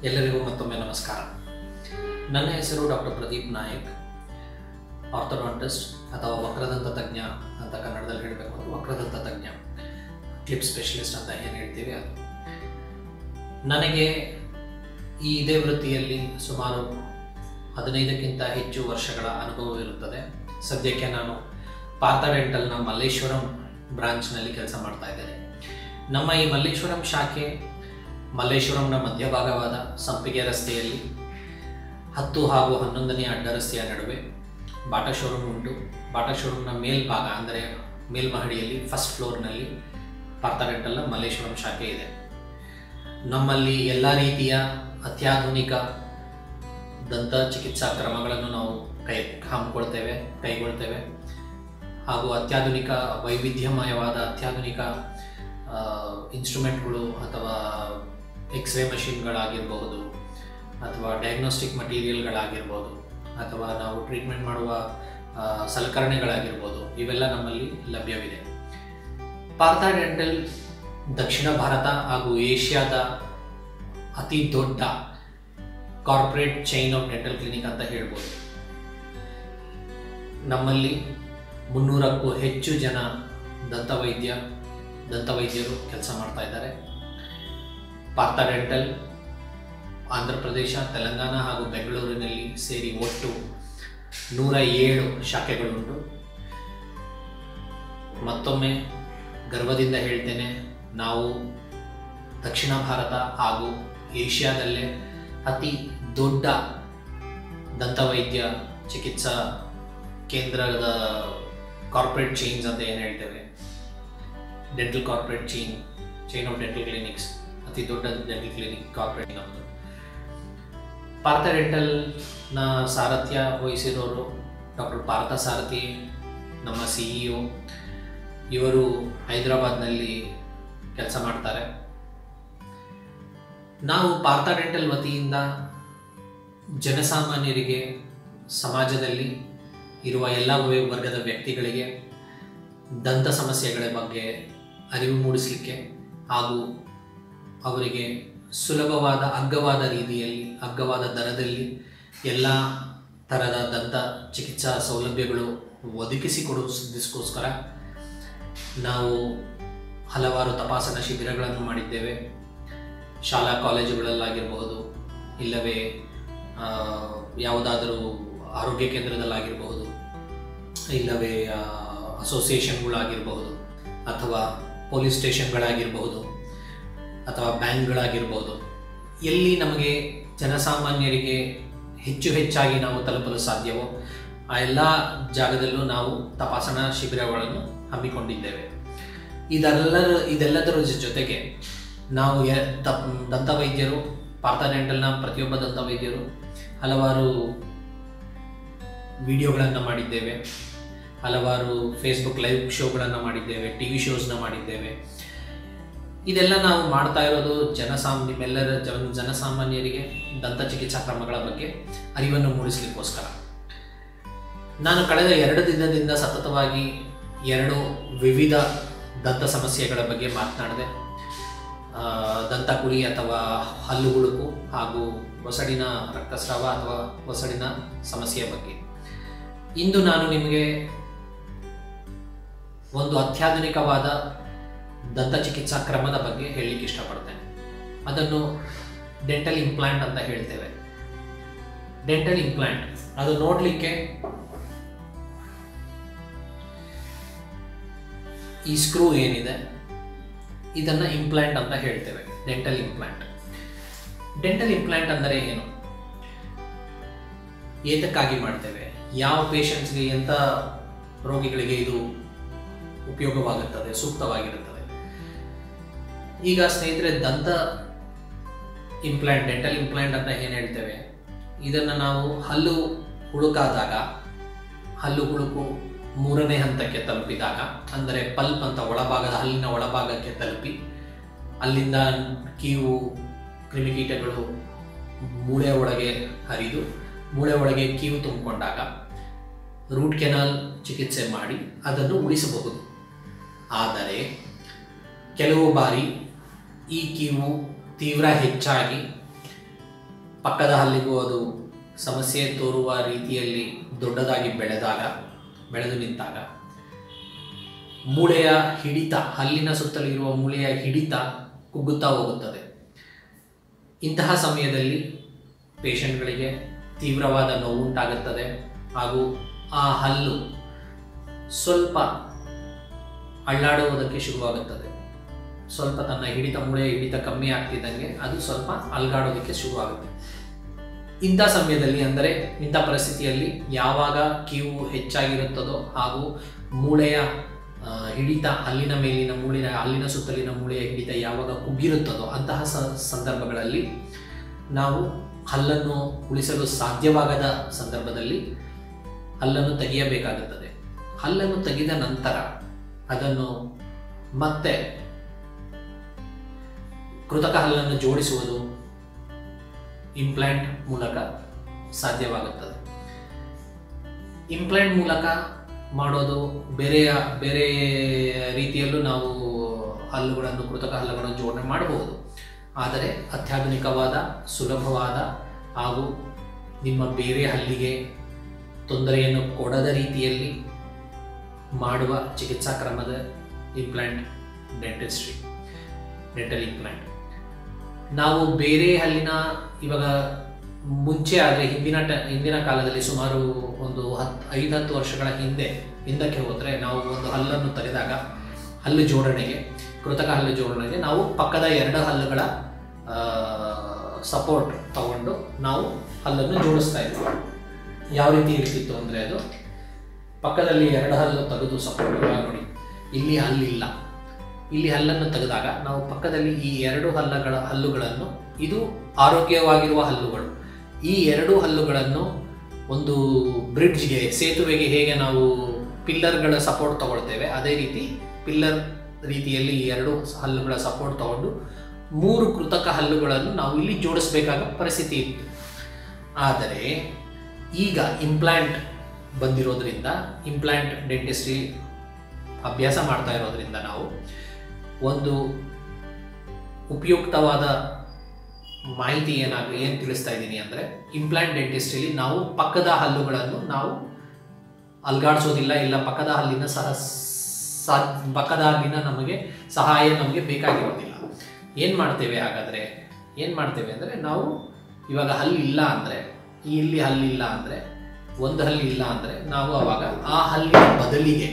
ಎಲ್ಲರಿಗೂ ಮತ್ತೊಮ್ಮೆ ನಮಸ್ಕಾರ ನನ್ನ ಹೆಸರು ಡಾಕ್ಟರ್ ಪ್ರದೀಪ್ ನಾಯಕ್ ಆರ್ಥೋಡಾಂಟಿಸ್ಟ್ ಅಥವಾ ವಕ್ರದಂತ ತಜ್ಞ ಅಂತ ಕನ್ನಡದಲ್ಲಿ ಹೇಳಬೇಕು ಅಂದ್ರೆ ವಕ್ರದಂತ ತಜ್ಞ ಕ್ಲಿಪ್ ಸ್ಪೆಷಲಿಸ್ಟ್ ಅಂತ ಏನು ಹೇಳ್ತೀವಿ ಅದು ನನಗೆ ಈ ಇದೇ ವೃತ್ತಿಯಲ್ಲಿ ಸುಮಾರು ಹದಿನೈದಕ್ಕಿಂತ ಹೆಚ್ಚು ವರ್ಷಗಳ ಅನುಭವವಿರುತ್ತದೆ ಸದ್ಯಕ್ಕೆ ನಾನು ಪಾರ್ಥ ಡೆಂಟಲ್ನ ಮಲ್ಲೇಶ್ವರಂ ಬ್ರಾಂಚ್ನಲ್ಲಿ ಕೆಲಸ ಮಾಡ್ತಾ ಇದ್ದೇನೆ ನಮ್ಮ ಈ ಮಲ್ಲೇಶ್ವರಂ ಶಾಖೆ ಮಲ್ಲೇಶ್ವರಂನ ಮಧ್ಯಭಾಗವಾದ ಸಂಪಿಗೆ ರಸ್ತೆಯಲ್ಲಿ ಹತ್ತು ಹಾಗೂ ಹನ್ನೊಂದನೇ ಅಡ್ಡ ರಸ್ತೆಯ ನಡುವೆ ಬಾಟಾ ಶೋರೂಮ್ ಉಂಟು ಬಾಟಾ ಶೋರೂಮ್ನ ಮೇಲ್ಭಾಗ ಅಂದರೆ ಮೇಲ್ಮಹಡಿಯಲ್ಲಿ ಫಸ್ಟ್ ಫ್ಲೋರ್ನಲ್ಲಿ ಪಾರ್ಥ ಡೆಂಟಲ್ನ ಮಲ್ಲೇಶ್ವರಂ ಶಾಖೆ ಇದೆ ನಮ್ಮಲ್ಲಿ ಎಲ್ಲ ರೀತಿಯ ಅತ್ಯಾಧುನಿಕ ದಂತ ಚಿಕಿತ್ಸಾ ಕ್ರಮಗಳನ್ನು ನಾವು ಕೈ ಹಮ್ಮಿಕೊಳ್ತೇವೆ ಕೈಗೊಳ್ತೇವೆ ಹಾಗೂ ಅತ್ಯಾಧುನಿಕ ವೈವಿಧ್ಯಮಯವಾದ ಅತ್ಯಾಧುನಿಕ ಇನ್ಸ್ಟ್ರೂಮೆಂಟ್ಗಳು ಅಥವಾ ಎಕ್ಸ್ರೇ ಮಷಿನ್ಗಳಾಗಿರ್ಬಹುದು ಅಥವಾ ಡಯಾಗ್ನೋಸ್ಟಿಕ್ ಮಟೀರಿಯಲ್ಗಳಾಗಿರ್ಬೋದು ಅಥವಾ ನಾವು ಟ್ರೀಟ್ಮೆಂಟ್ ಮಾಡುವ ಆ, ಸಲಕರಣೆಗಳಾಗಿರ್ಬೋದು ಇವೆಲ್ಲ ನಮ್ಮಲ್ಲಿ ಲಭ್ಯವಿದೆ ಪಾರ್ಥ ಡೆಂಟಲ್ ದಕ್ಷಿಣ ಭಾರತ ಹಾಗೂ ಏಷ್ಯಾದ ಅತಿ ದೊಡ್ಡ corporate chain of dental clinic ಅಂತ ಹೇಳ್ಬೋದು ನಮ್ಮಲ್ಲಿ ಮುನ್ನೂರಕ್ಕೂ ಹೆಚ್ಚು ಜನ ದಂತವೈದ್ಯ ದಂತವೈದ್ಯರು ಕೆಲಸ ಮಾಡ್ತಾ ಇದ್ದಾರೆ ಪಾರ್ಥ ಡೆಂಟಲ್ ಆಂಧ್ರ ಪ್ರದೇಶ ತೆಲಂಗಾಣ ಹಾಗೂ ಬೆಂಗಳೂರಿನಲ್ಲಿ ಸೇರಿ ಒಟ್ಟು ನೂರ ಏಳು ಶಾಖೆಗಳುಂಟು ಮತ್ತೊಮ್ಮೆ ಗರ್ವದಿಂದ ಹೇಳ್ತೇನೆ ನಾವು ದಕ್ಷಿಣ ಭಾರತ ಹಾಗೂ ಏಷ್ಯಾದಲ್ಲೇ ಅತಿ ದೊಡ್ಡ ದಂತವೈದ್ಯ ಚಿಕಿತ್ಸಾ ಕೇಂದ್ರದ ಕಾರ್ಪೊರೇಟ್ ಚೈನ್ಸ್ ಅಂತ ಏನು ಹೇಳ್ತೇವೆ dental corporate chain chain of dental clinics ಅತಿ ದೊಡ್ಡ ಡೆಂಟಲ್ ಕ್ಲಿನಿಕ್ ಕಾರ್ಪೊರೇಟ್ ನಮ್ಮದು ಪಾರ್ಥ ಡೆಂಟಲ್ನ ಸಾರಥ್ಯ ವಹಿಸಿರೋರು ಡಾಕ್ಟರ್ ಪಾರ್ಥ ಸಾರಥಿ ನಮ್ಮ ಸಿ ಇ ಒ ಇವರು ಹೈದರಾಬಾದ್ನಲ್ಲಿ ಕೆಲಸ ಮಾಡ್ತಾರೆ ನಾವು ಪಾರ್ಥ ಡೆಂಟಲ್ ವತಿಯಿಂದ ಜನಸಾಮಾನ್ಯರಿಗೆ ಸಮಾಜದಲ್ಲಿ ಇರುವ ಎಲ್ಲ ವ- ವರ್ಗದ ವ್ಯಕ್ತಿಗಳಿಗೆ ದಂತ ಸಮಸ್ಯೆಗಳ ಬಗ್ಗೆ ಅರಿವು ಮೂಡಿಸಲಿಕ್ಕೆ ಹಾಗೂ ಅವರಿಗೆ ಸುಲಭವಾದ ಅಗ್ಗವಾದ ರೀತಿಯಲ್ಲಿ ಅಗ್ಗವಾದ ದರದಲ್ಲಿ ಎಲ್ಲ ಥರದ ದಂತ ಚಿಕಿತ್ಸಾ ಸೌಲಭ್ಯಗಳು ಒದಗಿಸಿಕೊಡಿಸೋದಕ್ಕೋಸ್ಕರ ನಾವು ಹಲವಾರು ತಪಾಸಣಾ ಶಿಬಿರಗಳನ್ನು ಮಾಡಿದ್ದೇವೆ ಶಾಲಾ ಕಾಲೇಜುಗಳಲ್ಲಾಗಿರಬಹುದು ಇಲ್ಲವೇ ಆ, ಯಾವುದಾದರೂ ಆರೋಗ್ಯ ಕೇಂದ್ರದಲ್ಲಾಗಿರಬಹುದು ಇಲ್ಲವೇ ಆ, ಅಸೋಸಿಯೇಷನ್ಗಳಾಗಿರಬಹುದು ಅಥವಾ ಪೊಲೀಸ್ ಸ್ಟೇಷನ್ಗಳಾಗಿರಬಹುದು ಅಥವಾ ಬ್ಯಾಂಕ್ಗಳಾಗಿರ್ಬೋದು ಎಲ್ಲಿ ನಮಗೆ ಜನಸಾಮಾನ್ಯರಿಗೆ ಹೆಚ್ಚು ಹೆಚ್ಚಾಗಿ ನಾವು ತಲುಪಲು ಸಾಧ್ಯವೋ ಆ ಎಲ್ಲ ಜಾಗದಲ್ಲೂ ನಾವು ತಪಾಸಣಾ ಶಿಬಿರಗಳನ್ನು ಹಮ್ಮಿಕೊಂಡಿದ್ದೇವೆ ಇದೆಲ್ಲರ ಇದೆಲ್ಲದರ ಜೊತೆಗೆ ನಾವು ಯ- ದ- ದಂತವೈದ್ಯರು ಪಾರ್ಥ ಡೆಂಟಲ್ನ ಪ್ರತಿಯೊಬ್ಬ ದಂತವೈದ್ಯರು ಹಲವಾರು ವಿಡಿಯೋಗಳನ್ನು ಮಾಡಿದ್ದೇವೆ ಹಲವಾರು ಫೇಸ್ಬುಕ್ ಲೈವ್ ಶೋಗಳನ್ನು ಮಾಡಿದ್ದೇವೆ ಟಿ ವಿ ಶೋಸ್ನ ಮಾಡಿದ್ದೇವೆ ಇದೆಲ್ಲ ನಾವು ಮಾಡ್ತಾ ಇರೋದು ಜನಸಾಮ್ ನಿಮ್ಮೆಲ್ಲರ ಜನ ಜನಸಾಮಾನ್ಯರಿಗೆ ದಂತ ಚಿಕಿತ್ಸಾ ಕ್ರಮಗಳ ಬಗ್ಗೆ ಅರಿವನ್ನು ಮೂಡಿಸಲಿಕ್ಕೋಸ್ಕರ ನಾನು ಕಳೆದ ಎರಡು ದಿನದಿಂದ ಸತತವಾಗಿ ಎರಡು ವಿವಿಧ ದಂತ ಸಮಸ್ಯೆಗಳ ಬಗ್ಗೆ ಮಾತನಾಡಿದೆ ಆ, ದಂತ ಕುಳಿ ಅಥವಾ ಹಲ್ಲು ಹುಳುಕು ಹಾಗೂ ಒಸಡಿನ ರಕ್ತಸ್ರಾವ ಅಥವಾ ಒಸಡಿನ ಸಮಸ್ಯೆಯ ಬಗ್ಗೆ ಇಂದು ನಾನು ನಿಮಗೆ ಒಂದು ಅತ್ಯಾಧುನಿಕವಾದ ದಂತ ಚಿಕಿತ್ಸಾ ಕ್ರಮದ ಬಗ್ಗೆ ಹೇಳಲಿಕ್ಕೆ ಇಷ್ಟಪಡ್ತೇನೆ ಅದನ್ನು ಡೆಂಟಲ್ ಇಂಪ್ಲಾಂಟ್ ಅಂತ ಹೇಳ್ತೇವೆ ಡೆಂಟಲ್ ಇಂಪ್ಲಾಂಟ್ ಅದು ನೋಡಲಿಕ್ಕೆ ಈ ಸ್ಕ್ರೂ ಏನಿದೆ ಇದನ್ನು ಇಂಪ್ಲಾಂಟ್ ಅಂತ ಹೇಳ್ತೇವೆ ಡೆಂಟಲ್ ಇಂಪ್ಲಾಂಟ್ ಡೆಂಟಲ್ ಇಂಪ್ಲಾಂಟ್ ಅಂದರೆ ಏನು ಏತಕ್ಕಾಗಿ ಮಾಡ್ತೇವೆ ಯಾವ ಪೇಷಂಟ್ಸ್ಗೆ ಎಂಥ ರೋಗಿಗಳಿಗೆ ಇದು ಉಪಯೋಗವಾಗುತ್ತದೆ ಸೂಕ್ತವಾಗಿರುತ್ತದೆ ಈಗ ಸ್ನೇಹಿತರೆ ದಂತ ಇಂಪ್ಲಾಂಟ್ ಡೆಂಟಲ್ ಇಂಪ್ಲಾಂಟ್ ಅಂತ ಏನು ಹೇಳ್ತೇವೆ ಇದನ್ನು ನಾವು ಹಲ್ಲು ಹುಳುಕಾದಾಗ ಹಲ್ಲು ಹುಳುಕು ಮೂರನೇ ಹಂತಕ್ಕೆ ತಲುಪಿದಾಗ ಅಂದರೆ ಪಲ್ಪ್ ಅಂತ ಒಳಭಾಗದ ಹಲ್ಲಿನ ಒಳಭಾಗಕ್ಕೆ ತಲುಪಿ ಅಲ್ಲಿಂದ ಕೀವು ಕ್ರಿಮಿಕೀಟಗಳು ಮೂಳೆ ಒಳಗೆ ಹರಿದು ಮೂಳೆ ಒಳಗೆ ಕೀವು ತುಂಬಿಕೊಂಡಾಗ ರೂಟ್ ಕೆನಾಲ್ ಚಿಕಿತ್ಸೆ ಮಾಡಿ ಅದನ್ನು ಉಳಿಸಬಹುದು ಆದರೆ ಕೆಲವು ಬಾರಿ ಈ ಕೀವು ತೀವ್ರ ಹೆಚ್ಚಾಗಿ ಪಕ್ಕದ ಹಲ್ಲಿಗೂ ಅದು ಸಮಸ್ಯೆ ತೋರುವ ರೀತಿಯಲ್ಲಿ ದೊಡ್ಡದಾಗಿ ಬೆಳೆದಾಗ ಬೆಳೆದು ನಿಂತಾಗ ಮೂಳೆಯ ಹಿಡಿತ ಹಲ್ಲಿನ ಸುತ್ತಲೂ ಇರುವ ಮೂಳೆಯ ಹಿಡಿತ ಕುಗ್ಗುತ್ತಾ ಹೋಗುತ್ತದೆ ಇಂತಹ ಸಮಯದಲ್ಲಿ ಪೇಷಂಟ್ಗಳಿಗೆ ತೀವ್ರವಾದ ನೋವು ಉಂಟಾಗುತ್ತದೆ ಹಾಗೂ ಆ ಹಲ್ಲು ಸ್ವಲ್ಪ ಅಳ್ಳಾಡುವುದಕ್ಕೆ ಶುರುವಾಗುತ್ತದೆ ಸ್ವಲ್ಪ ತನ್ನ ಹಿಡಿತ ಮೂಳೆಯ ಹಿಡಿತ ಕಮ್ಮಿ ಆಗ್ತಿದ್ದಂಗೆ ಅದು ಸ್ವಲ್ಪ ಅಲ್ಗಾಡೋದಕ್ಕೆ ಶುರುವಾಗುತ್ತೆ ಇಂಥ ಸಮಯದಲ್ಲಿ ಅಂದರೆ ಇಂಥ ಪರಿಸ್ಥಿತಿಯಲ್ಲಿ ಯಾವಾಗ ಕೀವು ಹೆಚ್ಚಾಗಿರುತ್ತದೋ ಹಾಗೂ ಮೂಳೆಯ ಆ, ಹಿಡಿತ ಹಲ್ಲಿನ ಮೇಲಿನ ಮೂಳಿನ ಹಲ್ಲಿನ ಸುತ್ತಲಿನ ಮೂಳೆಯ ಹಿಡಿತ ಯಾವಾಗ ಕುಗ್ಗಿರುತ್ತದೋ ಅಂತಹ ಸ- ಸಂದರ್ಭಗಳಲ್ಲಿ ನಾವು ಹಲ್ಲನ್ನು ಉಳಿಸಲು ಸಾಧ್ಯವಾಗದ ಸಂದರ್ಭದಲ್ಲಿ ಹಲ್ಲನ್ನು ತೆಗೆಯಬೇಕಾಗುತ್ತದೆ ಹಲ್ಲನ್ನು ತೆಗೆದ ನಂತರ ಅದನ್ನು ಮತ್ತೆ ಕೃತಕ ಹಲ್ಲನ್ನು ಜೋಡಿಸುವುದು ಇಂಪ್ಲಾಂಟ್ ಮೂಲಕ ಸಾಧ್ಯವಾಗುತ್ತದೆ ಇಂಪ್ಲಾಂಟ್ ಮೂಲಕ ಮಾಡೋದು ಬೇರೆಯ ಬೇರೆ ರೀತಿಯಲ್ಲೂ ನಾವು ಹಲ್ಲುಗಳನ್ನು ಕೃತಕ ಹಲ್ಲುಗಳನ್ನು ಜೋಡಣೆ ಮಾಡಬಹುದು ಆದರೆ ಅತ್ಯಾಧುನಿಕವಾದ ಸುಲಭವಾದ ಹಾಗೂ ನಿಮ್ಮ ಬೇರೆ ಹಲ್ಲಿಗೆ ತೊಂದರೆಯನ್ನು ಕೊಡದ ರೀತಿಯಲ್ಲಿ ಮಾಡುವ ಚಿಕಿತ್ಸಾ ಕ್ರಮದ ಇಂಪ್ಲಾಂಟ್ ಡೆಂಟಿಸ್ಟ್ರಿ ಡೆಂಟಲ್ ಇಂಪ್ಲಾಂಟ್ ನಾವು ಬೇರೆ ಹಲ್ಲಿನ ಇವಾಗ ಮುಂಚೆ ಆದರೆ ಹಿಂದಿನ ಟ ಹಿಂದಿನ ಕಾಲದಲ್ಲಿ ಸುಮಾರು ಒಂದು ಹತ್ತು ಐದು ಹತ್ತು ವರ್ಷಗಳ ಹಿಂದೆ ಹಿಂದಕ್ಕೆ ಹೋದರೆ ನಾವು ಒಂದು ಹಲ್ಲನ್ನು ತೆಗೆದಾಗ ಹಲ್ಲು ಜೋಡಣೆಗೆ ಕೃತಕ ಹಲ್ಲು ಜೋಡಣೆಗೆ ನಾವು ಪಕ್ಕದ ಎರಡು ಹಲ್ಲುಗಳ ಸಪೋರ್ಟ್ ತಗೊಂಡು ನಾವು ಹಲ್ಲನ್ನು ಜೋಡಿಸ್ತಾ ಇದ್ವಿ ಯಾವ ರೀತಿ ಇರ್ತಿತ್ತು ಅಂದರೆ ಅದು ಪಕ್ಕದಲ್ಲಿ ಎರಡು ಹಲ್ಲು ತೆಗೆದು ಸಪೋರ್ಟ್ ನೋಡಿ ಇಲ್ಲಿ ಹಲ್ಲಿಲ್ಲ ಇಲ್ಲಿ ಹಲ್ಲನ್ನು ತೆಗೆದಾಗ ನಾವು ಪಕ್ಕದಲ್ಲಿ ಈ ಎರಡು ಹಲ್ಲಗಳ ಹಲ್ಲುಗಳನ್ನು ಇದು ಆರೋಗ್ಯವಾಗಿರುವ ಹಲ್ಲುಗಳು ಈ ಎರಡು ಹಲ್ಲುಗಳನ್ನು ಒಂದು ಬ್ರಿಡ್ಜ್ಗೆ ಸೇತುವೆಗೆ ಹೇಗೆ ನಾವು ಪಿಲ್ಲರ್ಗಳ ಸಪೋರ್ಟ್ ತಗೊಳ್ತೇವೆ ಅದೇ ರೀತಿ ಪಿಲ್ಲರ್ ರೀತಿಯಲ್ಲಿ ಈ ಎರಡು ಹಲ್ಲುಗಳ ಸಪೋರ್ಟ್ ತಗೊಂಡು ಮೂರು ಕೃತಕ ಹಲ್ಲುಗಳನ್ನು ನಾವು ಇಲ್ಲಿ ಜೋಡಿಸಬೇಕಾದ ಪರಿಸ್ಥಿತಿ ಇತ್ತು ಆದರೆ ಈಗ ಇಂಪ್ಲಾಂಟ್ ಬಂದಿರೋದ್ರಿಂದ ಇಂಪ್ಲಾಂಟ್ ಡೆಂಟಿಸ್ಟ್ರಿ ಅಭ್ಯಾಸ ಮಾಡ್ತಾ ಇರೋದ್ರಿಂದ ನಾವು ಒಂದು ಉಪಯುಕ್ತವಾದ ಮಾಹಿತಿ ಏನಾಗ ಏನು ತಿಳಿಸ್ತಾ ಇದ್ದೀನಿ ಅಂದರೆ ಇಂಪ್ಲಾಂಟ್ ಡೆಂಟಿಸ್ಟ್ರಿಲಿ ನಾವು ಪಕ್ಕದ ಹಲ್ಲುಗಳನ್ನು ನಾವು ಅಲ್ಗಾಡಿಸೋದಿಲ್ಲ ಇಲ್ಲ ಪಕ್ಕದ ಹಲ್ಲಿನ ಸಹ ಸಾ ಪಕ್ಕದ ಹಲ್ಲಿನ ನಮಗೆ ಸಹಾಯ ನಮಗೆ ಬೇಕಾಗಿರೋದಿಲ್ಲ ಏನು ಮಾಡ್ತೇವೆ ಹಾಗಾದರೆ ಏನು ಮಾಡ್ತೇವೆ ಅಂದರೆ ನಾವು ಇವಾಗ ಹಲ್ಲು ಇಲ್ಲ ಅಂದರೆ ಇಲ್ಲಿ ಹಲ್ಲಿಲ್ಲ ಅಂದರೆ ಒಂದು ಹಲ್ಲು ಇಲ್ಲ ಅಂದರೆ ನಾವು ಅವಾಗ ಆ ಹಲ್ಲಿನ ಬದಲಿಗೆ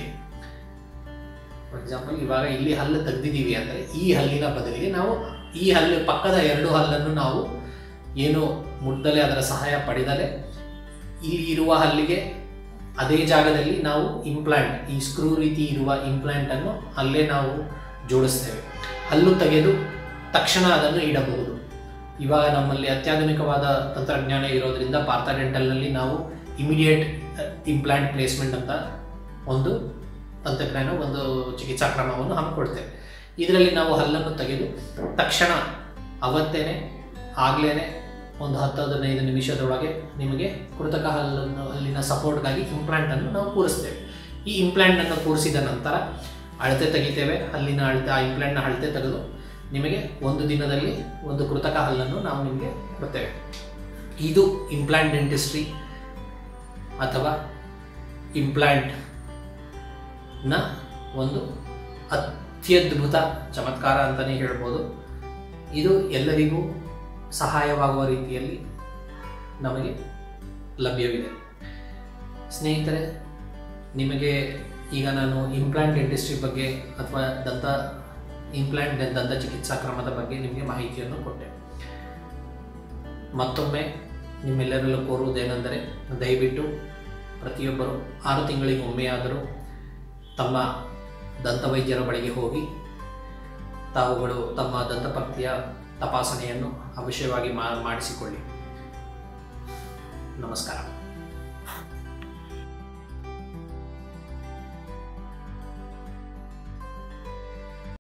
ಫಾರ್ ಎಕ್ಸಾಂಪಲ್ ಇವಾಗ ಇಲ್ಲಿ ಹಲ್ಲು ತೆಗ್ದಿದ್ದೀವಿ ಅಂದರೆ ಈ ಹಲ್ಲಿನ ಬದಲಿಗೆ ನಾವು ಈ ಹಲ್ಲು ಪಕ್ಕದ ಎರಡು ಹಲ್ಲನ್ನು ನಾವು ಏನು ಮುಟ್ಟದಲೇ ಅದರ ಸಹಾಯ ಪಡೆದಲೇ ಇಲ್ಲಿ ಇರುವ ಹಲ್ಲಿಗೆ ಅದೇ ಜಾಗದಲ್ಲಿ ನಾವು ಇಂಪ್ಲಾಂಟ್ ಈ ಸ್ಕ್ರೂ ರೀತಿ ಇರುವ ಇಂಪ್ಲಾಂಟನ್ನು ಅಲ್ಲೇ ನಾವು ಜೋಡಿಸ್ತೇವೆ ಹಲ್ಲು ತೆಗೆದು ತಕ್ಷಣ ಅದನ್ನು ಇಡಬಹುದು ಇವಾಗ ನಮ್ಮಲ್ಲಿ ಅತ್ಯಾಧುನಿಕವಾದ ತಂತ್ರಜ್ಞಾನ ಇರೋದ್ರಿಂದ ಪಾರ್ಥ ಡೆಂಟಲ್ನಲ್ಲಿ ನಾವು ಇಮಿಡಿಯೇಟ್ ಇಂಪ್ಲಾಂಟ್ ಪ್ಲೇಸ್ಮೆಂಟ್ ಅಂತ ಒಂದು ತಂತ್ರಜ್ಞಾನ ಒಂದು ಚಿಕಿತ್ಸಾ ಕ್ರಮವನ್ನು ಹಮ್ಮಿಕೊಳ್ತೇವೆ ಇದರಲ್ಲಿ ನಾವು ಹಲ್ಲನ್ನು ತೆಗೆದು ತಕ್ಷಣ ಅವತ್ತೇನೆ ಆಗ್ಲೇ ಒಂದು ಹತ್ತು ಹದಿನೈದು ನಿಮಿಷದೊಳಗೆ ನಿಮಗೆ ಕೃತಕ ಹಲ್ಲನ್ನು ಹಲ್ಲಿನ ಸಪೋರ್ಟ್ಗಾಗಿ ಇಂಪ್ಲಾಂಟನ್ನು ನಾವು ಕೂರಿಸ್ತೇವೆ ಈ ಇಂಪ್ಲಾಂಟನ್ನು ಕೂರಿಸಿದ ನಂತರ ಅಳತೆ ತೆಗಿತೇವೆ ಹಲ್ಲಿನ ಅಳತೆ ಆ ಇಂಪ್ಲಾಂಟ್ನ ಅಳತೆ ತೆಗೆದು ನಿಮಗೆ ಒಂದು ದಿನದಲ್ಲಿ ಒಂದು ಕೃತಕ ಹಲ್ಲನ್ನು ನಾವು ನಿಮಗೆ ಕೊಡ್ತೇವೆ ಇದು ಇಂಪ್ಲಾಂಟ್ ಡೆಂಟಿಸ್ಟ್ರಿ ಅಥವಾ ಇಂಪ್ಲಾಂಟ್ ನ ಒಂದು ಅತ್ಯದ್ಭುತ ಚಮತ್ಕಾರ ಅಂತಲೇ ಹೇಳ್ಬೋದು ಇದು ಎಲ್ಲರಿಗೂ ಸಹಾಯವಾಗುವ ರೀತಿಯಲ್ಲಿ ನಮಗೆ ಲಭ್ಯವಿದೆ ಸ್ನೇಹಿತರೆ ನಿಮಗೆ ಈಗ ನಾನು ಇಂಪ್ಲಾಂಟ್ ಡೆಂಟಿಸ್ಟ್ರಿ ಬಗ್ಗೆ ಅಥವಾ ದಂತ ಇಂಪ್ಲಾಂಟ್ ದಂತ ಚಿಕಿತ್ಸಾ ಕ್ರಮದ ಬಗ್ಗೆ ನಿಮಗೆ ಮಾಹಿತಿಯನ್ನು ಕೊಟ್ಟೆ ಮತ್ತೊಮ್ಮೆ ನಿಮ್ಮೆಲ್ಲರಲ್ಲೂ ಕೋರುವುದೇನೆಂದರೆ ದಯವಿಟ್ಟು ಪ್ರತಿಯೊಬ್ಬರು ಆರು ತಿಂಗಳಿಗೆ ಒಮ್ಮೆಯಾದರೂ ತಮ್ಮ ದಂತವೈದ್ಯರ ಬಳಿಗೆ ಹೋಗಿ ತಾವುಗಳು ತಮ್ಮ ದಂತಪಕ್ತಿಯ ತಪಾಸಣೆಯನ್ನು ಅವಶ್ಯವಾಗಿ ಮಾ ಮಾಡಿಸಿಕೊಳ್ಳಿ ನಮಸ್ಕಾರ